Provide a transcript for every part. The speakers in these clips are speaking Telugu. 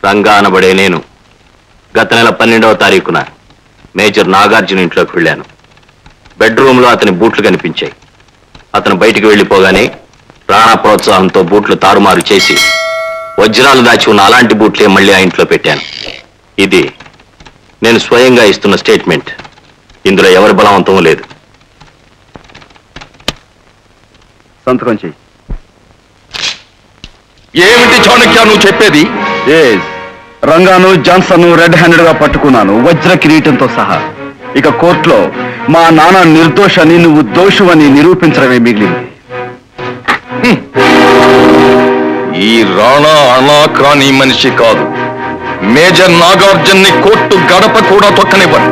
రంగా అనబడే నేను గత నెల పన్నెండవ తారీఖున మేజర్ నాగార్జున ఇంట్లోకి వెళ్ళాను బెడ్రూమ్లో అతని బూట్లు కనిపించాయి అతను బయటికి వెళ్ళిపోగానే ప్రాణ ప్రోత్సాహంతో బూట్లు తారుమారు చేసి వజ్రాలు దాచి ఉన్న అలాంటి బూట్లే మళ్ళీ ఆ ఇంట్లో పెట్టాను ఇది నేను స్వయంగా ఇస్తున్న స్టేట్మెంట్ ఇందులో ఎవరి బలవంతం లేదు సంతకం చెయ్యి ఏమిటి చాణక్య నువ్వు చెప్పేది ఎస్ రంగాను జాన్సన్ రెడ్ హ్యాండెడ్ గా పట్టుకున్నాను వజ్ర కిరీటంతో సహా ఇక కోర్టులో మా నాన్న నిర్దోషని నువ్వు దోషువని నిరూపించడమే మిగిలింది ఈ రాణా అనాక్రాని మనిషి కాదు మేజర్ నాగార్జున్ ని కోర్టు గడప కూడా తొక్కనివ్వరు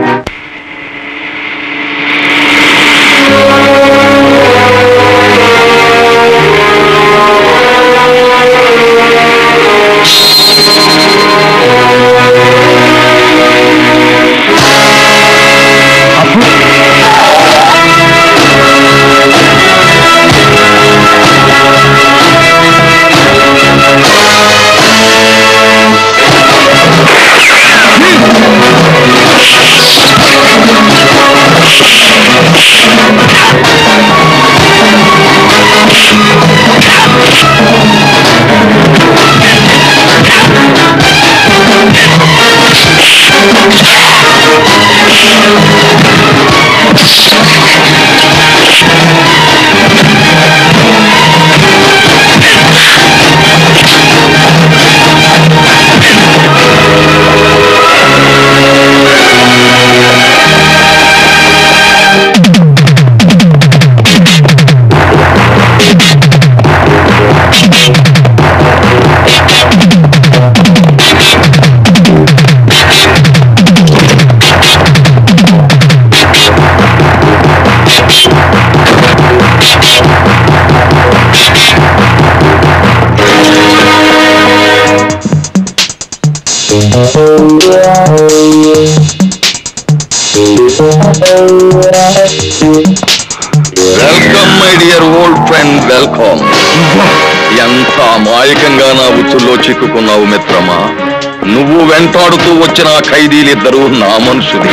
welcome my dear old friend welcome ఎంత అమాయకంగా నా ఉచ్చుల్లో చిక్కుకున్నావు మిత్రమా నువ్వు వెంటాడుతూ వచ్చిన ఆ ఖైదీలిద్దరూ నా మనుషులు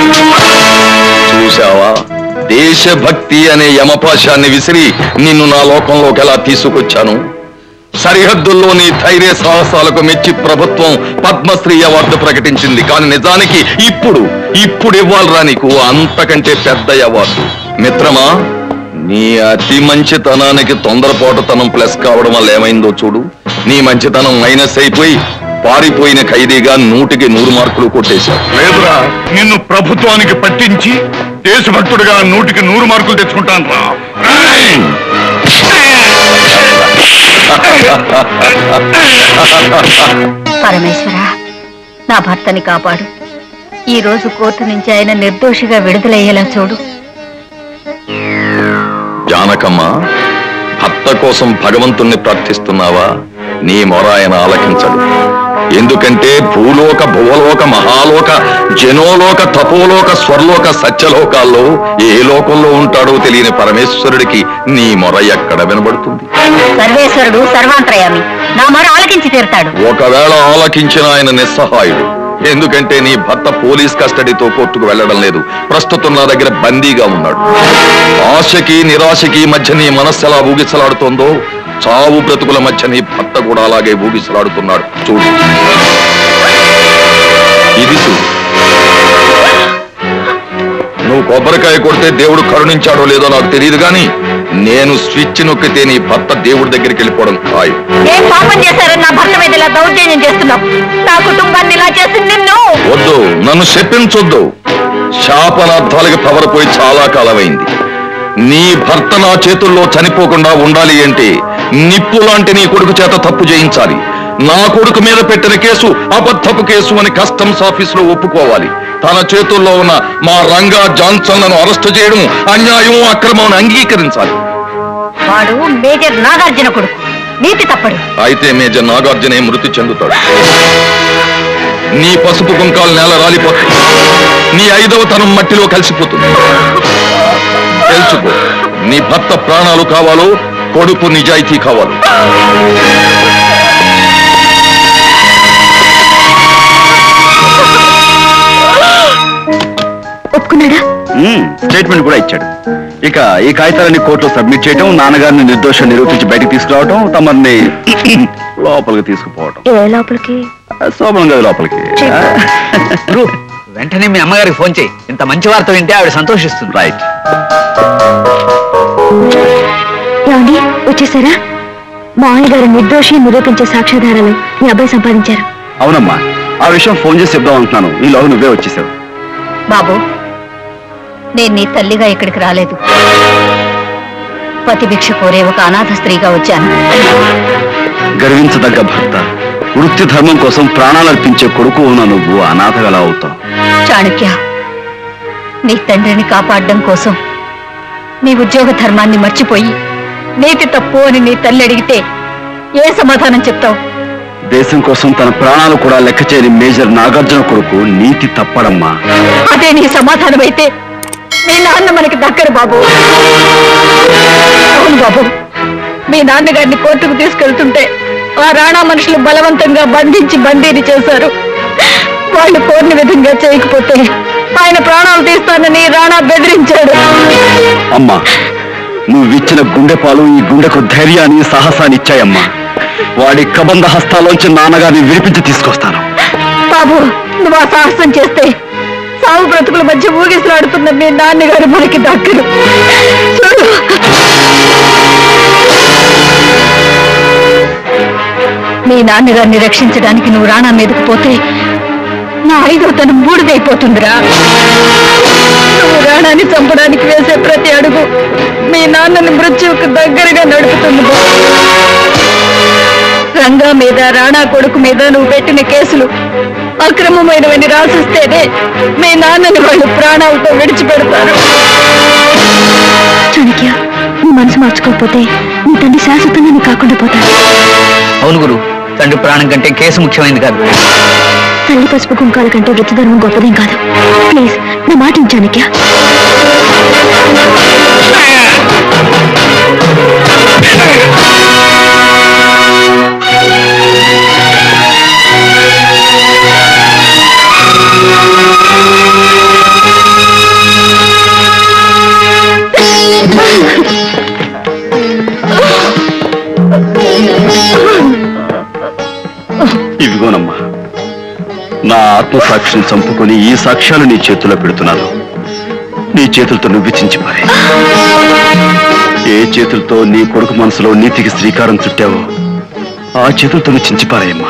చూశావా దేశభక్తి అనే యమపాశాన్ని విసిరి నిన్ను నా లోకంలోకి ఎలా తీసుకొచ్చాను సరిహద్దుల్లో నీ ధైర్య సాహసాలకు మెచ్చి ప్రభుత్వం పద్మశ్రీ అవార్డు ప్రకటించింది కానీ నిజానికి ఇప్పుడు ఇప్పుడు ఇవ్వాలరా నీకు అంతకంటే పెద్ద అవార్డు మిత్రమా నీ అతి మంచితనానికి తొందరపాటుతనం ప్లస్ కావడం వల్ల ఏమైందో చూడు నీ మంచితనం మైనస్ అయిపోయి పారిపోయిన ఖైదీగా నూటికి నూరు మార్కులు కొట్టేశావు లేదురా నిన్ను ప్రభుత్వానికి పట్టించి దేశభక్తుడిగా నూటికి నూరు మార్కులు తెచ్చుకుంటాను రా పరమేశ్వర నా భర్తని కాపాడు ఈ రోజు కోర్టు నుంచి ఆయన నిర్దోషిగా విడుదలయ్యేలా చూడు జానకమ్మ భర్త కోసం భగవంతుణ్ణి ప్రార్థిస్తున్నావా నీ మొర ఆయన ఆలకించడు ఎందుకంటే భూలోక భువలోక మహాలోక జనోలోక తపోలోక స్వర్లోక సత్యలోకాల్లో ఏ లోకంలో ఉంటాడో తెలియని పరమేశ్వరుడికి నీ మొర ఎక్కడ వినబడుతుంది సర్వేశ్వరుడు సర్వాంతరయామి నా మొర ఆలకించి తీరుతాడు ఒకవేళ ఆలకించిన ఆయన నిస్సహాయుడు ఎందుకంటే నీ భర్త పోలీస్ కస్టడీతో కోర్టుకు వెళ్ళడం లేదు ప్రస్తుతం నా దగ్గర బందీగా ఉన్నాడు ఆశకి నిరాశకి మధ్య నీ మనస్సు ఎలా ఊగిసలాడుతోందో చావు బ్రతుకుల మధ్య నీ భర్త కూడా అలాగే ఊగిసలాడుతున్నాడు చూడు ఇది చూడు నువ్వు కొబ్బరికాయ కొడితే దేవుడు కరుణించాడో లేదో నాకు తెలియదు కానీ నేను స్విచ్ నొక్కితే నీ భర్త దేవుడి దగ్గరికి వెళ్ళిపోవడం ఖాయం ఏం పాపం చేశారని నా భర్త మీద ఇలా దౌర్జన్యం చేస్తున్నావు నా కుటుంబాన్ని ఇలా చేసింది నిన్ను వద్దు నన్ను శపించొద్దు శాపనార్థాలకి పవర్ పోయి చాలా కాలమైంది నీ భర్త నా చేతుల్లో చనిపోకుండా ఉండాలి అంటే నిప్పు లాంటి నీ కొడుకు చేత తప్పు చేయించాలి నా కొడుకు మీద పెట్టిన కేసు అబద్ధపు కేసు అని కస్టమ్స్ ఆఫీసులో ఒప్పుకోవాలి తన చేతుల్లో ఉన్న మా రంగా జాన్సన్లను అరెస్టు చేయడం అన్యాయం అక్రమం అంగీకరించాలి వాడు మేజర్ నాగార్జున కొడుకు నీతి తప్పడు అయితే మేజర్ నాగార్జునే మృతి చెందుతాడు నీ పసుపు కుంకాలు నేల రాలిపోతాయి నీ ఐదవ తనం మట్టిలో కలిసిపోతుంది తెలుసుకో నీ భర్త ప్రాణాలు కావాలో కొడుకు నిజాయితీ కావాలో ఒప్పుకున్నాడా స్టేట్మెంట్ కూడా ఇచ్చాడు ఇక ఈ కాగితాలన్నీ కోర్టులో సబ్మిట్ చేయడం నాన్నగారిని నిర్దోషం నిరూపించి బయటకు తీసుకురావడం తమని లోపలికి తీసుకుపోవడం ఏ లోపలికి శోభనం గది లోపలికి గురు వెంటనే మీ అమ్మగారికి ఫోన్ చేయి ఇంత మంచి వార్త వింటే ఆవిడ సంతోషిస్తుంది రైట్ ఏమండి వచ్చేసారా మామయ్య గారు నిర్దోషి నిరూపించే సాక్ష్యాధారాలు మీ అబ్బాయి సంపాదించారు అవునమ్మా ఆ విషయం ఫోన్ చేసి చెప్దాం అనుకున్నాను ఈ లోగా నువ్వే వచ్చేసావు బాబు నేను నీ తల్లిగా ఇక్కడికి రాలేదు పతిభిక్ష కోరే ఒక అనాథ స్త్రీగా వచ్చాను గర్వించదగ్గ భర్త వృత్తి ధర్మం కోసం ప్రాణాలర్పించే కొడుకు ఉన్న నువ్వు అనాథగలా అవుతావు చాణక్య నీ తండ్రిని కాపాడడం కోసం నీ ఉద్యోగ ధర్మాన్ని మర్చిపోయి నీతి తప్పు అని నీ తల్లి అడిగితే ఏ సమాధానం చెప్తావు దేశం కోసం తన ప్రాణాలు కూడా లెక్క చేయని మేజర్ నాగార్జున కొడుకు నీతి తప్పడమ్మా అదే నీ సమాధానం అయితే మీ నాన్న మనకి దక్కరు బాబు అవును బాబు మీ నాన్నగారిని కోర్టుకు తీసుకెళ్తుంటే ఆ రాణా మనుషులు బలవంతంగా బంధించి బందీని చేశారు వాళ్ళు కోరిన విధంగా చేయకపోతే ఆయన ప్రాణాలు తీస్తానని రాణా బెదిరించాడు అమ్మా నువ్విచ్చిన గుండెపాలు ఈ గుండెకు ధైర్యాన్ని సాహసాన్ని ఇచ్చాయమ్మా వాడి కబంధ హస్తాలోంచి నాన్నగారిని విడిపించి తీసుకొస్తాను బాబు నువ్వు ఆ సాహసం చేస్తే సాగు బ్రతుకుల మధ్య ఊగిసలాడుతున్న మీ నాన్నగారు మనకి దక్కరు చూడు మీ నాన్నగారిని రక్షించడానికి నువ్వు రాణా మీదకు పోతే నా ఐదో తను బూడిదైపోతుందిరా నువ్వు రాణాన్ని చంపడానికి వేసే ప్రతి అడుగు మీ నాన్నని మృత్యువుకు దగ్గరగా నడుపుతుంది బాబు. రంగా మీద రాణా కొడుకు మీద నువ్వు పెట్టిన కేసులు అక్రమమైనవని రాసిస్తేనే మీ నాన్నని వాళ్ళు ప్రాణాలతో విడిచిపెడతారు చాణక్య నీ మనసు మార్చుకోకపోతే నీ తండ్రి శాశ్వతంగా నీ కాకుండా పోతాడు అవును గురు తండ్రి ప్రాణం కంటే కేసు ముఖ్యమైనది కాదు తల్లి పసుపు కుంకాల కంటే వృత్తిధర్మం గొప్పదేం కాదు ప్లీజ్ నా మాట విను, చాణక్య ఇవిగోనమ్మా నా ఆత్మసాక్షిని చంపుకొని ఈ సాక్ష్యాలు నీ చేతుల్లో పెడుతున్నాను నీ చేతులతో నువ్విచించి పారే ఏ చేతులతో నీ కొడుకు మనసులో నీతికి శ్రీకారం చుట్టావో ఆ చేతులతో నువ్వు చించిపారాయమ్మా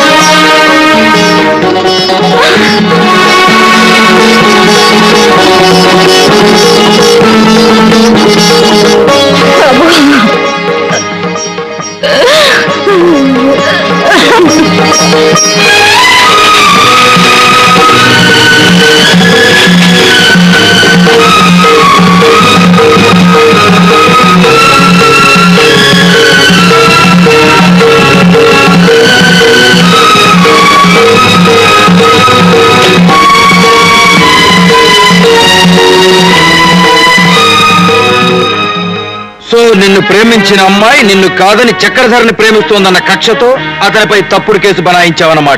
సో నిన్ను ప్రేమించిన అమ్మాయి నిన్ను కాదని చక్రధరని ప్రేమిస్తోందన్న కక్షతో అతనిపై తప్పుడు కేసు బనాయించావన్నమాట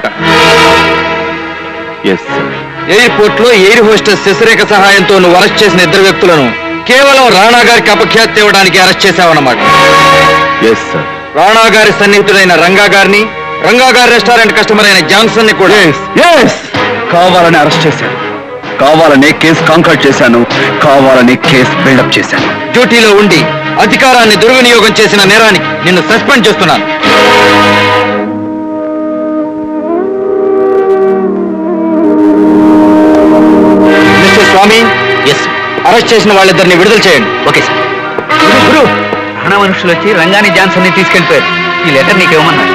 ఎస్ ఎయిర్పోర్ట్ లో ఎయిర్ హోస్టెస్ శశిరేఖ సహాయంతో నువ్వు అరెస్ట్ చేసిన ఇద్దరు వ్యక్తులను కేవలం రాణా గారికి అపఖ్యాతి ఇవ్వడానికి అరెస్ట్ చేశావన్నమాట ఎస్ సార్ రాణా గారి సన్నిహితుడైన రంగా గారిని రంగా గారి రెస్టారెంట్ కస్టమర్ అయిన జాన్సన్ ని కూడా ఎస్ కావాలని అరెస్ట్ చేశాను కావాలనే కేసు కాంకాట్ చేశాను కావాలని కేసు బిల్డప్ చేశాను డ్యూటీలో ఉండి అధికారాన్ని దుర్వినియోగం చేసిన నేరానికి నిన్ను సస్పెండ్ చేస్తున్నాను మిస్టర్ స్వామి ఎస్ అరెస్ట్ చేసిన వాళ్ళిద్దరిని విడుదల చేయండి ఓకే సార్ గురు గురు ప్రాణ మనుషులు వచ్చి రంగాని జాన్సన్ ని తీసుకెళ్లిపోయారు ఈ లెటర్ నీకేమన్నారు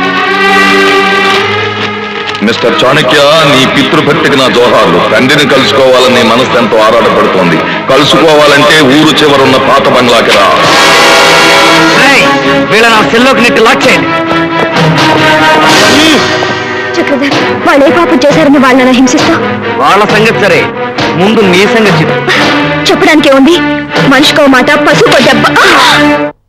మిస్టర్ చాణక్య నీ పితృభక్తికి నా జోహార్లు తండ్రిని కలుసుకోవాలని నీ మనసు ఎంతో ఆరాటపడుతోంది కలుసుకోవాలంటే ఊరు చివరున్న పాత బంగ్లాకి రా రేయ్, వీళ్ళ నా సెల్లోకి నెట్టి లాక్ చేయండి చక్రధర్ వాళ్ళు ఏ పాపం చేశారని వాళ్ళని హింసిస్తా వాళ్ళ సంగతి సరే ముందు నీ సంగతి చెప్పు చెప్పడానికి ఉంది మనిషికో మాట పశువుకో దెబ్బ